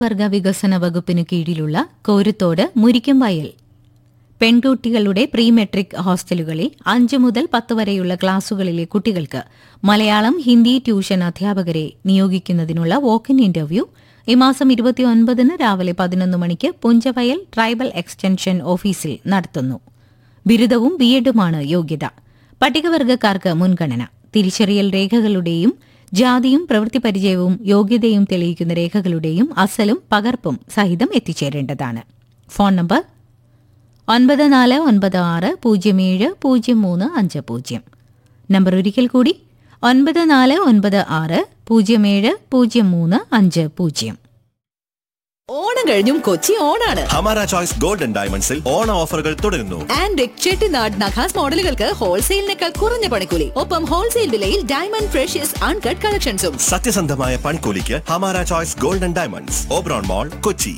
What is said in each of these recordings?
വർഗ വികസന വകുപ്പിനു കീഴിലുള്ള കോരുത്തോട് മുരിക്കുംവയൽ പെൺകുട്ടികളുടെ പ്രീ മെട്രിക് ഹോസ്റ്റലുകളിൽ അഞ്ചു മുതൽ പത്ത് വരെയുള്ള ക്ലാസുകളിലെ കുട്ടികൾക്ക് മലയാളം ഹിന്ദി ട്യൂഷൻ അധ്യാപകരെ നിയോഗിക്കുന്നതിനുള്ള വോക്കിൻ ഇന്റർവ്യൂ ഈ മാസം ഇരുപത്തിയൊൻപതിന് രാവിലെ പതിനൊന്ന് മണിക്ക് പുഞ്ചവയൽ ട്രൈബൽ എക്സ്റ്റൻഷൻ ഓഫീസിൽ നടത്തുന്നു ബിരുദവും ബിഎഡുമാണ് യോഗ്യത പട്ടികവർഗക്കാർക്ക് മുൻഗണന തിരിച്ചറിയൽ രേഖകളുടെയും ജാതിയും പ്രവൃത്തി പരിചയവും യോഗ്യതയും തെളിയിക്കുന്ന രേഖകളുടെയും അസലും പകർപ്പും സഹിതം എത്തിച്ചേരേണ്ടതാണ് ഫോൺ നമ്പർ ഒൻപത് നാല് ഒൻപത് ആറ് പൂജ്യം ഏഴ് പൂജ്യം മൂന്ന് അഞ്ച് പൂജ്യം നമ്പർ ഒരിക്കൽ കൂടി ഒൻപത് നാല് ഒൻപത് ആറ് പൂജ്യം ഏഴ് പൂജ്യം മൂന്ന് അഞ്ച് പൂജ്യം ഓണം കഴിഞ്ഞും കൊച്ചി ഓണാണ് ഹമാര ചോയ്സ് ഗോൾഡൻ ഡയമണ്ട്സിൽ ഓണ ഓഫറുകൾ തുടരുന്നു ആൻഡ് ചെട്ടിനാട് നഖാസ് മോഡലുകൾക്ക് ഹോൾസെയിലിനേക്കാൾ കുറഞ്ഞ പണിക്കൂലി ഒപ്പം ഹോൾസെയിൽ വിലയിൽ ഡയമണ്ട് ഫ്രഷ്യസ് അൺകട്ട് കളക്ഷൻസും സത്യസന്ധമായ പണിക്കൂലിക്ക് Hamara choice golden diamonds Oberon mall Kochi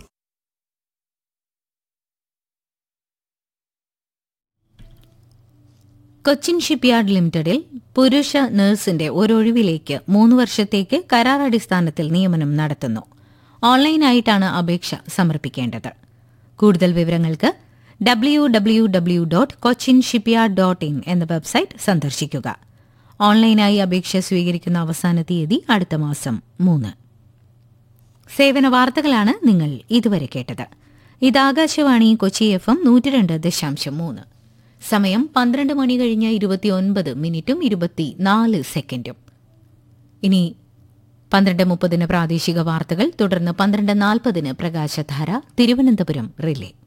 Cochin shipyard ലിമിറ്റഡിൽ പുരുഷ നഴ്സിന്റെ ഒരൊഴിവിലേക്ക് മൂന്ന് വർഷത്തേക്ക് കരാർ അടിസ്ഥാനത്തിൽ നിയമനം നടത്തുന്നു ഓൺലൈനായിട്ടാണ് അപേക്ഷ സമർപ്പിക്കേണ്ടത് കൂടുതൽ വിവരങ്ങൾക്ക് W W W dot Cochin shipyard dot in എന്ന വെബ്സൈറ്റ് സന്ദർശിക്കുക ഓൺലൈനായി അപേക്ഷ സ്വീകരിക്കുന്ന അവസാന തീയതി അടുത്ത മാസം മൂന്ന് സേവന വാർത്തകളാണ് നിങ്ങൾ ഇതുവരെ കേട്ടത് ഇത് ആകാശവാണി കൊച്ചി എഫ് എം നൂറ്റിരണ്ട് ദശാംശം മൂന്ന് സമയം പന്ത്രണ്ട് മണി കഴിഞ്ഞ് ഇരുപത്തിയൊൻപത് മിനിറ്റും ഇരുപത്തിനാല് സെക്കൻഡും ഇനി പന്ത്രണ്ട് മുപ്പതിന് പ്രാദേശിക വാർത്തകൾ തുടർന്ന് പന്ത്രണ്ട് നാൽപ്പതിന് പ്രകാശധാര തിരുവനന്തപുരം റിലേ